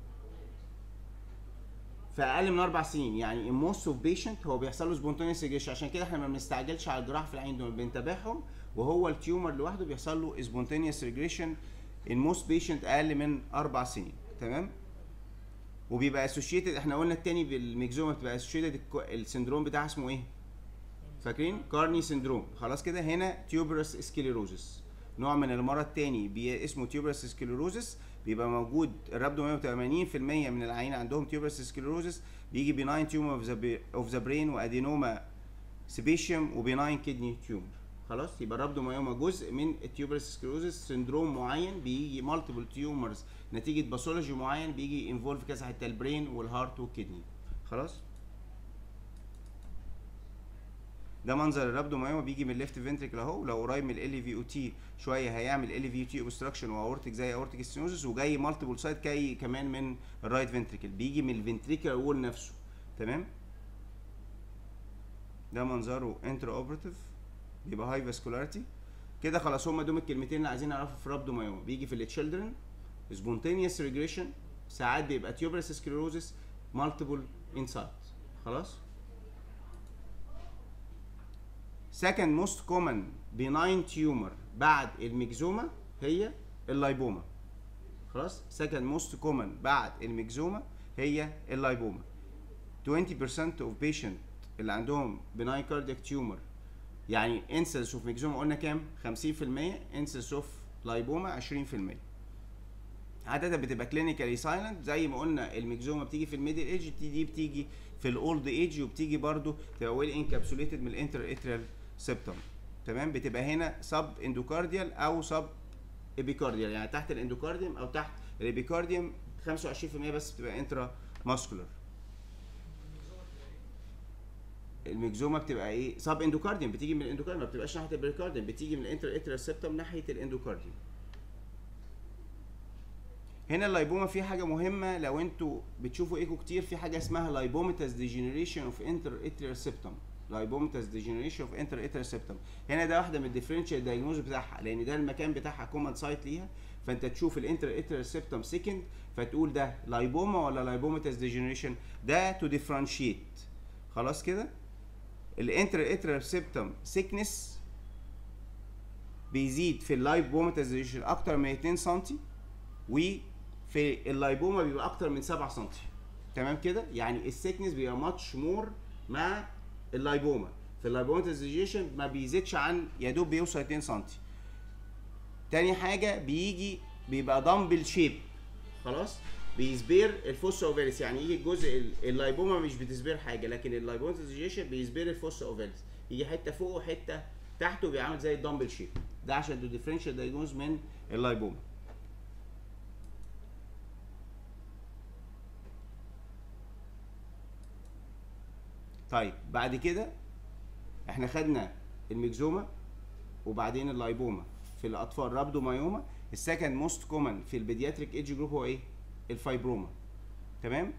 في اقل من اربع سنين يعني موست اوف بيشنت هو بيحصل له سبونتينيوس ريجريشن عشان كده احنا ما بنستعجلش على الجراحه في العين دول بنتابعهم وهو التيومر لوحده بيحصل له سبونتينيوس ريجريشن ان موست بيشنت اقل من اربع سنين تمام وبيبقى اسوشيتد احنا قلنا التاني بالميكزوما بتبقى اسوشيتد السندروم بتاعها اسمه ايه؟ فاكرين؟ كارني سندروم خلاص كده هنا تيوبرس سكليروزس نوع من المرض تاني بي اسمه تيوبرس سكليروزس بيبقى موجود الرابدو 80% من العيين عندهم تيوبرس سكليروزس بيجي بيناين تيومر اوف ذا اوف ذا برين وادينوما سبيشيوم وبيناين كدني تيومر خلاص يبقى الرابدو مايوما جزء من التيوبرس سكليروزس سندروم معين بيجي مالتيبل تيومرز نتيجه باثولوجي معين بيجي انفولف كذا حته البرين والهارت والكدني خلاص ده منظر الرابدو مايوما بيجي من الليفت فنتريكل اهو لو قريب من ال في او تي شويه هيعمل ال في او تي اوبستراكشن واورتيك زي اورتيك ستينوزس وجاي مالتيبل سايد جاي كمان من الرايت فنتريكل بيجي من الفنتريكل وول نفسه تمام ده منظره انترا اوبراتيف بيبقى هاي فاسكولاريتي كده خلاص هم دول الكلمتين اللي عايزين نعرفهم في رابدو مايوما بيجي في التشيلدرن سبونتينيوس ريجريشن ساعات بيبقى تيوبرس سكليروزس مالتيبل انسايت خلاص second most common benign tumor بعد الميكزوما هي اللايبوما خلاص سكند موست كومن بعد الميكزوما هي اللايبوما 20% of patient اللي عندهم benign cardiac tumor يعني incidence of ميكزوما قلنا كام 50% incidence of لايبوما 20% عادة بتبقى كلينيكالي سايلنت زي ما قلنا الميكزوما بتيجي في الميدل ايج دي بتيجي في الاولد ايج وبتيجي برضو تبقى ويل انكابسوليتد من الانتر اتريال سيبتم تمام بتبقى هنا سب اندوكارديال او سب ابيكارديال يعني تحت الاندوكارديوم او تحت الابيكارديوم 25% بس بتبقى انترا ماسكولار الميكزوما بتبقى ايه سب اندوكارديوم بتيجي من الاندوكارديوم ما بتبقاش ناحيه البريكارديوم بتيجي من الانتر اتريال سيبتم ناحيه الاندوكارديوم هنا اللايبوما في حاجه مهمه لو انتوا بتشوفوا ايكو كتير في حاجه اسمها لايبوميتاس ديجنريشن اوف انتر اتريال سيبتم لايبوميتاس ديجنريشن اوف انتر اتريال سيبتم هنا ده واحده من الديفرنشال دايجنوز بتاعها لان ده المكان بتاعها كومن سايت ليها فانت تشوف الانتر اتريال سيبتم سيكند فتقول ده لايبوما ولا لايبوميتاس ديجنريشن ده تو ديفرنشيت خلاص كده الانتر اتريال سيبتم سيكنس بيزيد في اللايبوميتاس ديجنريشن اكتر من 2 سم وفي اللايبوما بيبقى اكتر من 7 سم تمام كده يعني السيكنس بيبقى ماتش مور مع اللايبوما في اللايبوماتيزيشن ما بيزيدش عن يا دوب بيوصل 2 سم تاني حاجه بيجي بيبقى دمبل شيب خلاص بيسبير الفوسا اوفيريس يعني يجي الجزء ال- اللايبوما مش بتسبير حاجه لكن اللايبوماتيزيشن بيسبير الفوسا اوفيريس يجي حته فوق وحته تحته بيعمل زي الدمبل شيب ده عشان تو ديفرنشال دايجنوز من اللايبوما طيب بعد كده احنا خدنا الميكزوما وبعدين اللايبوما في الاطفال رابدومايوما السكند موست كومن في البيدياتريك ايدج جروب هو ايه الفايبروما تمام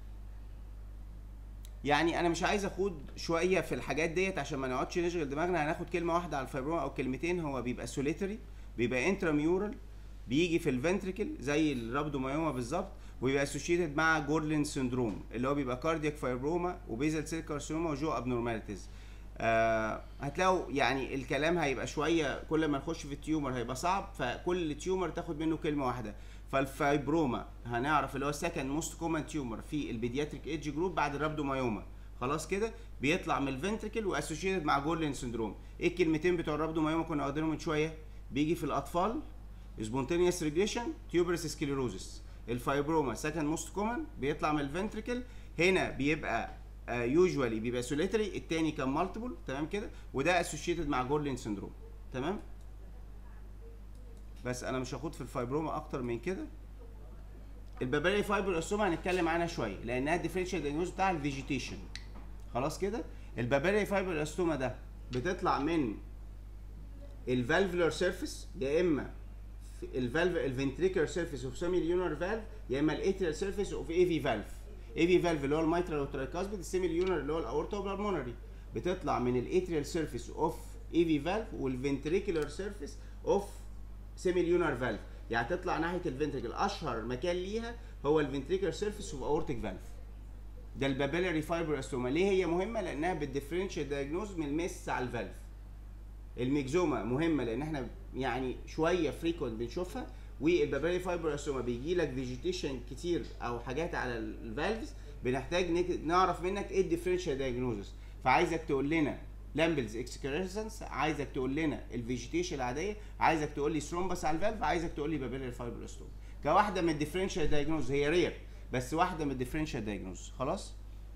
يعني انا مش عايز اخوض شويه في الحاجات ديت عشان ما نقعدش نشغل دماغنا هناخد كلمه واحده على الفايبروما او كلمتين هو بيبقى سوليتري بيبقى انتراميورال بيجي في الفنتريكل زي الرابدومايوما بالظبط ويبقى اسوشيتد مع جورلين سندروم اللي هو بيبقى كاردياك فايبروما وبيزل سيل كارسينوما وجو ابنورماليتيز آه هتلاقوا يعني الكلام هيبقى شويه كل ما نخش في التيومر هيبقى صعب فكل تيومر تاخد منه كلمه واحده فالفايبروما هنعرف اللي هو سكند موست كومن تيومر في البيدياتريك ايدج جروب بعد الرابدومايوما خلاص كده بيطلع من الفنتريكل واسوشيتد مع جورلين سندروم ايه الكلمتين بتوع الرابدومايوما كنا واخدينهم من شويه بيجي في الاطفال سبونتينيوس ريجريشن تيوبرس سكليروزس الفايبروما سكند موست كومن بيطلع من الفنتريكل هنا بيبقى يوجوالي بيبقى سوليتري التاني كان مالتيبل تمام كده وده اسوشيتد مع جورلين سندروم تمام بس انا مش هاخد في الفايبروما اكتر من كده الباباري فايبر اسوما هنتكلم عنها شويه لانها ديفرنشال دايجنوز بتاع الفيجيتيشن خلاص كده الباباري فايبر استوما ده بتطلع من الفالفولار سيرفيس يا اما الفالف الفنتريكولار سيرفيس اوف سيمي ليونر فالف يا اما الاتريال سيرفيس اوف اي في فالف اي في فالف اللي هو الميترال والترايكاسبيد السيمي ليونر اللي هو الاورتا والبلمونري بتطلع من الاتريال سيرفيس اوف اي في فالف والفنتريكولار سيرفيس اوف سيمي ليونر فالف يعني تطلع ناحيه الفنتريكل اشهر مكان ليها هو الفنتريكولار سيرفيس اوف اورتيك فالف ده البابيلاري فايبر استوما ليه هي مهمه لانها بتديفرنشال دايجنوز من المس على الفالف الميكزوما مهمه لان احنا يعني شويه فريكونت بنشوفها والبابيلاري فايبر استوما بيجي لك فيجيتيشن كتير او حاجات على الفالفز بنحتاج نك- نعرف منك ايه الديفرنشال دايجنوزس فعايزك تقول لنا لامبلز اكسكريسنس عايزك تقول لنا الفيجيتيشن العاديه عايزك تقول لي ثرومبس على الفالف عايزك تقول لي بابيلاري فايبر استوما كواحده من الديفرنشال دايجنوز هي رير بس واحده من الديفرنشال دايجنوز خلاص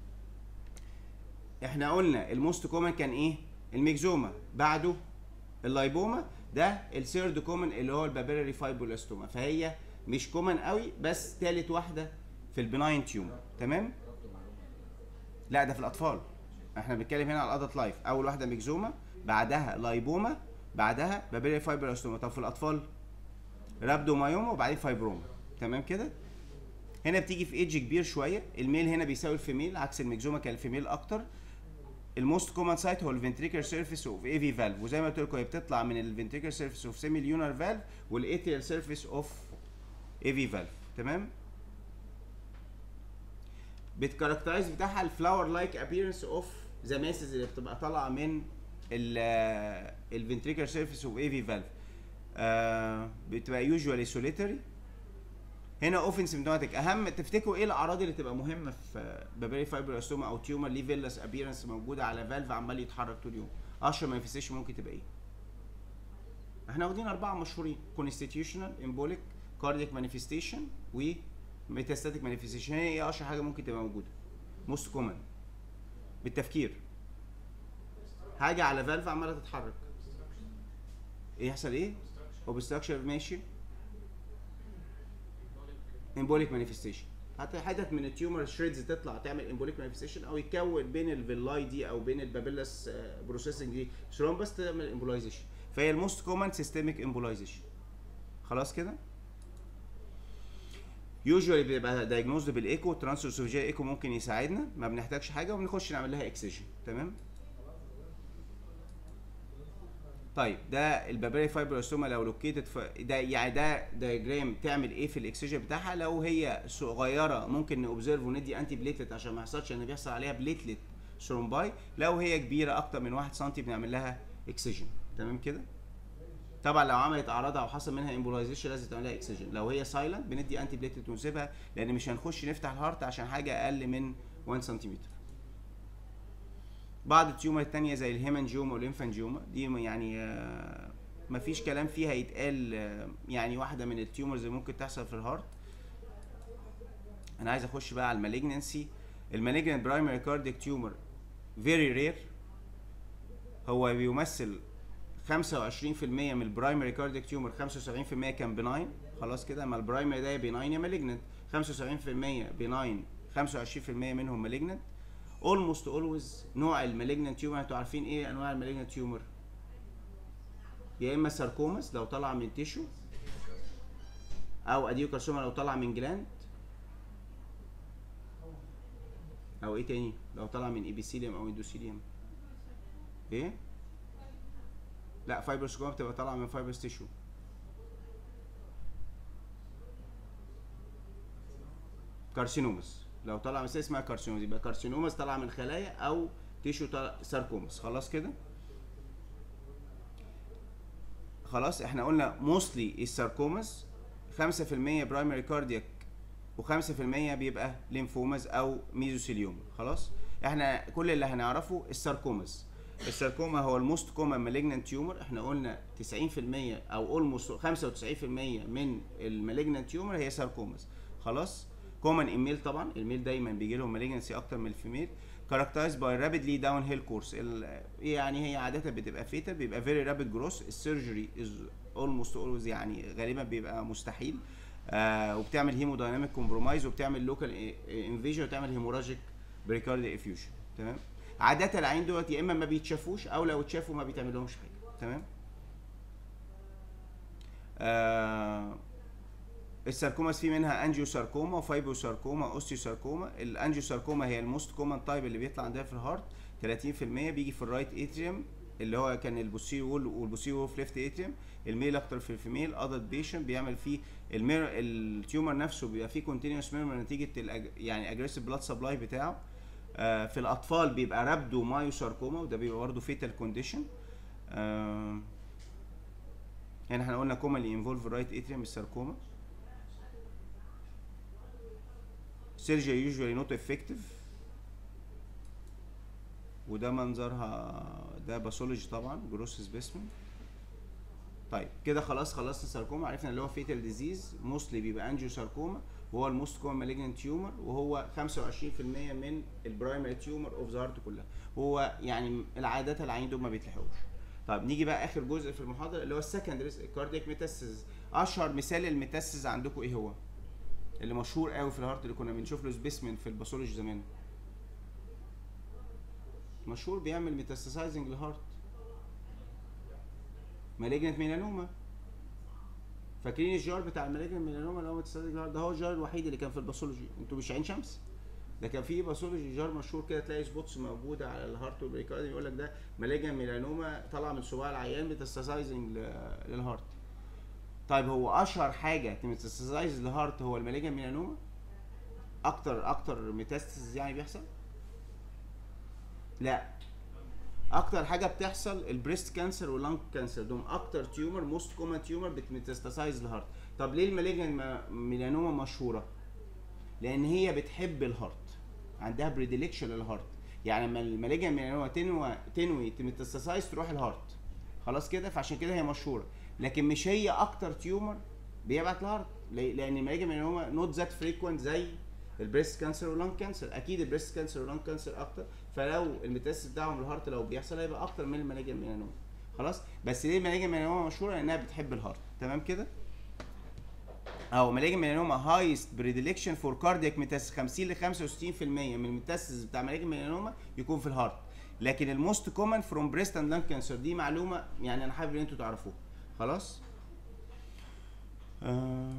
احنا قلنا الموست كومن كان ايه الميكزوما بعده اللايبوما ده الثيرد كومن اللي هو البابيلاري فايبرولاستوما فهي مش كومن قوي بس تالت واحده في البناين تيومر تمام لا ده في الاطفال احنا بنتكلم هنا على الادلت لايف اول واحده ميكزوما بعدها لايبوما بعدها بابيلاري فايبرولاستوما طب في الاطفال رابدومايوما وبعدين فايبروما تمام كده هنا بتيجي في ايدج كبير شويه الميل هنا بيساوي الفيميل عكس الميكزوما كان الفيميل اكتر الموست كومن سايت هو الفنتريكر سيرفيس اوف اي في فالف وزي ما قلت لكم هي بتطلع من الفنتريكر سيرفيس اوف سيمي ليونر فالف والاتريال سيرفيس اوف اي في فالف تمام بتكاركترايز بتاعها الفلاور لايك ابييرنس اوف ذا ماسز اللي بتبقى طالعه من الفنتريكر سيرفيس اوف اي في فالف بتبقى يوجوالي سوليتري هنا اوفن سيمتوماتيك اهم تفتكروا ايه الاعراض اللي تبقى مهمه في بابيري فايبروستوما او تيومر ليه فيلاس ابيرنس موجوده على فالف عمال يتحرك طول اليوم اشهر مانيفستيشن ممكن تبقى ايه احنا واخدين اربعه مشهورين كونستيتيوشنال امبوليك كاردياك مانيفستيشن و ميتاستاتيك مانيفستيشن هي ايه اشهر حاجه ممكن تبقى موجوده موست كومن بالتفكير حاجه على فالف عماله تتحرك ايه يحصل ايه اوبستراكشن ماشي امبوليك مانيفستيشن حتى حتت من التيومر شريدز تطلع تعمل امبوليك مانيفستيشن او يتكون بين الفيلاي دي او بين البابيلاس بروسيسنج دي ثرومبس تعمل امبولايزيشن فهي الموست كومن سيستميك امبولايزيشن خلاص كده يوجوالي بيبقى دايجنوزد بالايكو ترانسوسوفيجيال ايكو ممكن يساعدنا ما بنحتاجش حاجه وبنخش نعمل لها اكسجن تمام طيب ده البابيري فايبروستوما لو لوكيتد ف... ده يعني ده دايجرام تعمل ايه في الاكسجين بتاعها لو هي صغيره ممكن نوبزرف وندي انتي بليتلت عشان ما يحصلش ان بيحصل عليها بليتلت ثرومباي لو هي كبيره اكتر من 1 سم بنعمل لها اكسجين تمام كده طبعا لو عملت اعراضها او حصل منها امبولايزيشن لازم تعمل لها اكسجين لو هي سايلنت بندي انتي بليتلت ونسيبها لان مش هنخش نفتح الهارت عشان حاجه اقل من 1 سنتيمتر بعض التيومر التانية زي الهيمانجيوما والليمفانجيوما دي يعني آه، مفيش كلام فيها يتقال آه، يعني واحدة من التيومرز اللي ممكن تحصل في الهارت انا عايز اخش بقى على المالجنسي المالجنت برايمري كاردياك تيومر فيري رير هو بيمثل 25% من البرايمري كاردياك تيومر 75% كان بناين خلاص كده اما البرايمري ده يا بناين يا مالجنت 75% بناين 25% منهم مالجنت almost always نوع المالجنت تيومر انتوا عارفين ايه انواع المالجنت تيومر يا اما ساركوماس لو طلع من تيشو او اديوكارسوما لو طلع من جلاند او ايه تاني لو طلع من ايبيثيليوم او اندوثيليوم ايه لا فايبروسكوما بتبقى طالعه من فايبرس تيشو كارسينومس لو طلع مثلا اسمها كارسينومس يبقى كارسينومس طالعه من خلايا او تيشو طلع ساركومس خلاص كده خلاص احنا قلنا موستلي الساركومس 5% برايمري كاردياك و5% بيبقى ليمفوماز او ميزوثيليوم خلاص احنا كل اللي هنعرفه الساركوماز الساركوما هو الموست كومن مالجنانت تيومر احنا قلنا 90% او اولموست 95% من المالجنانت تيومر هي ساركوماز خلاص كومن الميل طبعا الميل دايما بيجي لهم مالجنسي اكتر من الفيميل كاركترايز باي رابيدلي داون هيل كورس يعني هي عاده بتبقى فيتال بيبقى فيري رابيد جروس السيرجري از اولموست اولويز يعني غالبا بيبقى مستحيل آه وبتعمل هيمودايناميك كومبرومايز وبتعمل لوكال انفيجن وبتعمل هيموراجيك بريكاردي افيوجن تمام عاده العين دولت يا اما ما بيتشافوش او لو اتشافوا ما بيتعمل لهمش حاجه تمام آه الساركوماس في منها انجيو ساركوما وفايبو ساركوما اوستيو ساركوما الانجيو ساركوما هي الموست كومن تايب اللي بيطلع عندها في الهارت 30% بيجي في الرايت اتريوم اللي هو كان البوسير وول والبوسير وول في ليفت اتريوم الميل اكتر في الفيميل ادلت بيشن بيعمل فيه المير التيومر نفسه بيبقى فيه كونتينوس ميرمر نتيجه الأج... يعني اجريسيف بلاد سبلاي بتاعه آه في الاطفال بيبقى رابدو مايو ساركوما وده بيبقى برضه فيتال كونديشن آه يعني احنا قلنا كومنلي انفولف رايت اتريوم الساركوما surgery usually not effective وده منظرها ده باثولوجي طبعا جروس سبيسمن طيب كده خلاص خلصنا الساركوما عرفنا اللي هو فيتال ديزيز موستلي بيبقى انجيو ساركوما وهو الموست كومن مالجنت تيومر وهو 25% من البرايمري تيومر اوف ذا هارت كلها هو يعني العادات العين دول ما بيتلحقوش طيب نيجي بقى اخر جزء في المحاضره اللي هو السكندري كاردياك ميتاسيس اشهر مثال الميتاسيس عندكم ايه هو؟ اللي مشهور قوي في الهارت اللي كنا بنشوف له سبيسمن في الباثولوجي زمان مشهور بيعمل ميتاستاسايزنج للهارت مالجنت ميلانوما فاكرين الجار بتاع المالجنت ميلانوما اللي هو ميتاستاسايزنج للهارت ده هو الجار الوحيد اللي كان في الباثولوجي انتوا مش عين شمس ده كان في باثولوجي جار مشهور كده تلاقي سبوتس موجوده على الهارت والبريكارديوم يقول لك ده مالجنت ميلانوما طالع من صباع العيان ميتاستاسايزنج للهارت طيب هو اشهر حاجه تميتاستاسايز للهارت هو المالجنت ميلانوما اكتر اكتر ميتاستاسيس يعني بيحصل لا اكتر حاجه بتحصل البريست كانسر واللنج كانسر دول اكتر تيومر موست كومن تيومر بتميتاستاسايز للهارت طب ليه المالجن ميلانوما مشهوره لان هي بتحب الهارت عندها بريديلكشن للهارت يعني لما المالجن ميلانوما تنوى تنوي تمتستسايز تروح الهارت خلاص كده فعشان كده هي مشهوره لكن مش هي اكتر تيومر بيبعت الهارت ليه؟ لان المالجن ميلانوما نوت ذات فريكوينت زي البريست كانسر واللانج كانسر اكيد البريست كانسر واللانج كانسر اكتر فلو الميتاستس بتاعهم الهارت لو بيحصل هيبقى اكتر من المالجن ميلانوما خلاص بس ليه المالجن ميلانوما مشهوره لانها بتحب الهارت تمام كده او مالجن ميلانوما هايست بريديلكشن فور كاردياك ميتاستس 50 ل 65% من الميتاستس بتاع مالجن ميلانوما يكون في الهارت لكن الموست كومن فروم بريست اند لانج كانسر دي معلومه يعني انا حابب ان انتوا تعرفوها خلاص آه.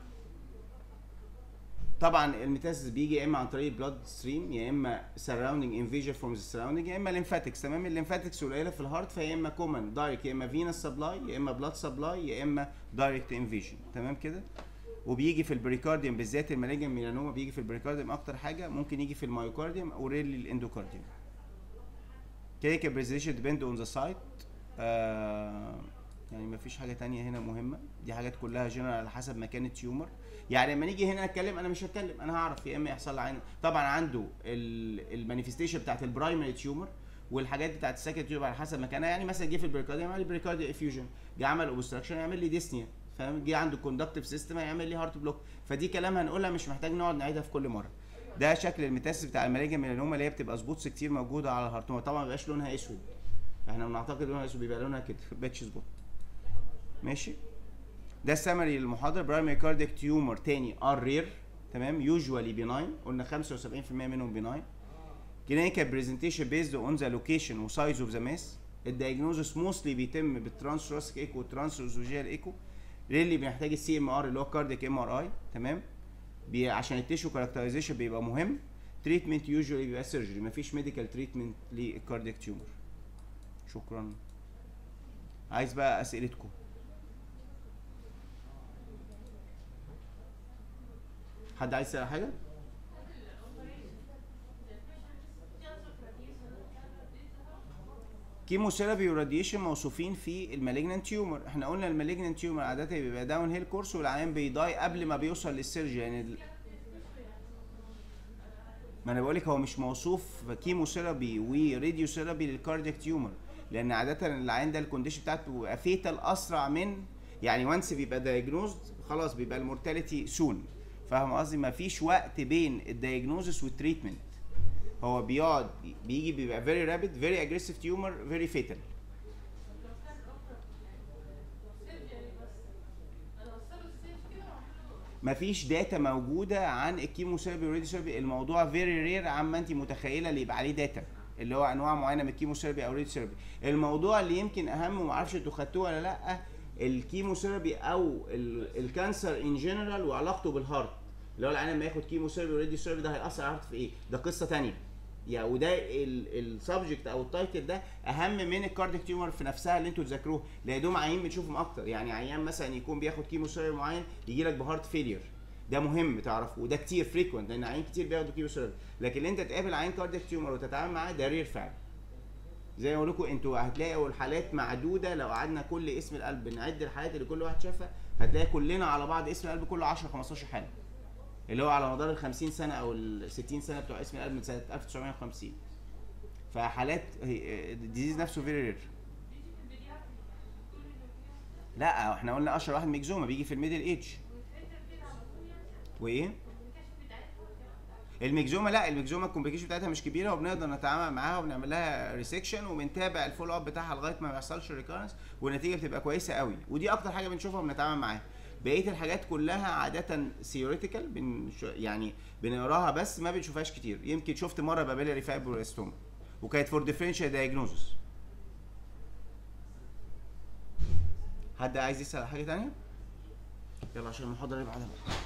طبعا الميتاسيس بيجي يا اما عن طريق البلاد ستريم يا اما سراوندينج انفيجن فروم ذا سراوندينج يا اما ليمفاتكس تمام الليمفاتكس قليله في الهارت فيا اما كومن دايركت يا اما فينس سبلاي يا اما بلاد سبلاي يا اما دايركت انفيجن تمام كده وبيجي في البريكارديوم بالذات المالجن ميلانوما بيجي في البريكارديوم اكتر حاجه ممكن يجي في المايوكارديوم او ريلي الاندوكارديوم كده بريزيشن ديبند اون ذا سايت يعني ما فيش حاجه تانية هنا مهمه دي حاجات كلها جنرال على حسب مكان التيومر يعني لما نيجي هنا اتكلم انا مش هتكلم انا هعرف يا اما يحصل عين طبعا عنده المانيفستيشن بتاعت البرايمري تيومر والحاجات بتاعت السكند تيومر على حسب مكانها يعني مثلا جه في البريكارديوم عمل لي بريكارديو افيوجن جه عمل اوبستراكشن يعمل لي ديسنيا فاهم جه عنده كوندكتيف سيستم هيعمل لي هارت بلوك فدي كلام هنقولها مش محتاج نقعد نعيدها في كل مره ده شكل الميتاسيس بتاع المالجن ميلانوما اللي هي بتبقى سبوتس كتير موجوده على الهارت طبعا ما بيبقاش لونها اسود احنا بنعتقد لونها اسود بيبقى لونها كده باتش سبوت ماشي ده السمري للمحاضره برايمري كاردياك تيومر تاني ار رير تمام يوجوالي بيناين قلنا 75% منهم بيناين كلينيكال برزنتيشن بيزد اون ذا لوكيشن وسايز اوف ذا ماس الدايجنوزس موستلي بيتم بالترانس ايكو والترانسوزوجيال ايكو ريلي بنحتاج السي ام ار اللي هو كاردياك ام ار اي تمام بي عشان التيشو كاركترايزيشن بيبقى مهم تريتمنت يوجوالي بيبقى سيرجري مفيش ميديكال تريتمنت للكاردياك تيومر شكرا عايز بقى اسئلتكم حد عايز يسال حاجه كيموثيرابي وراديشن موصوفين في المالجنانت تيومر احنا قلنا المالجنانت تيومر عاده بيبقى داون هيل كورس والعيان بيضاي قبل ما بيوصل للسيرجي يعني ال... ما انا بقول لك هو مش موصوف كيموثيرابي وراديو ثيرابي للكاردياك تيومر لان عاده العيان ده الكونديشن بتاعته بيبقى فيتال اسرع من يعني وانس بيبقى دايجنوزد خلاص بيبقى المورتاليتي سون فاهم قصدي ما فيش وقت بين الدايجنوزس والتريتمنت هو بيقعد بيجي بيبقى فيري رابيد فيري اجريسيف تيومر فيري فيتال مفيش داتا موجوده عن الكيموثيرابي والراديوثيرابي الموضوع فيري رير عما انت متخيله اللي يبقى عليه داتا اللي هو انواع معينه من الكيموثيرابي او الراديوثيرابي الموضوع اللي يمكن اهم ومعرفش انتوا خدتوه ولا لا الكيموثيرابي او الكانسر ان جنرال وعلاقته بالهارت اللي هو العيان لما ياخد كيموثيرابي وراديوثيرابي ده هيأثر على الهارت في ايه؟ ده قصه ثانيه يعني وده السبجكت او التايتل ده اهم من الكارديك تيومر في نفسها اللي انتوا تذاكروه لان دول عيان بنشوفهم اكتر يعني عيان مثلا يكون بياخد كيموثيرابي معين يجي لك بهارت فيلير ده مهم تعرفه وده كتير فريكوينت لان عيان كتير بياخدوا كيموثيرابي لكن انت تقابل عيان كارديك تيومر وتتعامل معاه ده رير فعلا زي ما بقول لكم انتوا هتلاقوا الحالات معدوده لو قعدنا كل اسم القلب نعد الحالات اللي كل واحد شافها هتلاقي كلنا على بعض اسم القلب كله 10 15 حاله اللي هو على مدار ال 50 سنه او ال 60 سنه بتوع اسم القلب من سنه 1950 فحالات الديزيز نفسه فيري رير لا احنا قلنا اشهر واحد ميكزوما بيجي في الميدل ايج وايه الميكزوما لا الميكزوما الكومبليكيشن بتاعتها مش كبيره وبنقدر نتعامل معاها وبنعمل لها ريسكشن وبنتابع الفولو اب بتاعها لغايه ما يحصلش ريكارنس والنتيجه بتبقى كويسه قوي ودي اكتر حاجه بنشوفها وبنتعامل معاها بقيه الحاجات كلها عاده ثيوريتيكال بن يعني بنقراها بس ما بنشوفهاش كتير يمكن شفت مره بابيلاري فايبروستوما وكانت فور ديفرنشال دايجنوزس حد عايز يسال حاجه تانية يلا عشان المحاضره اللي بعدها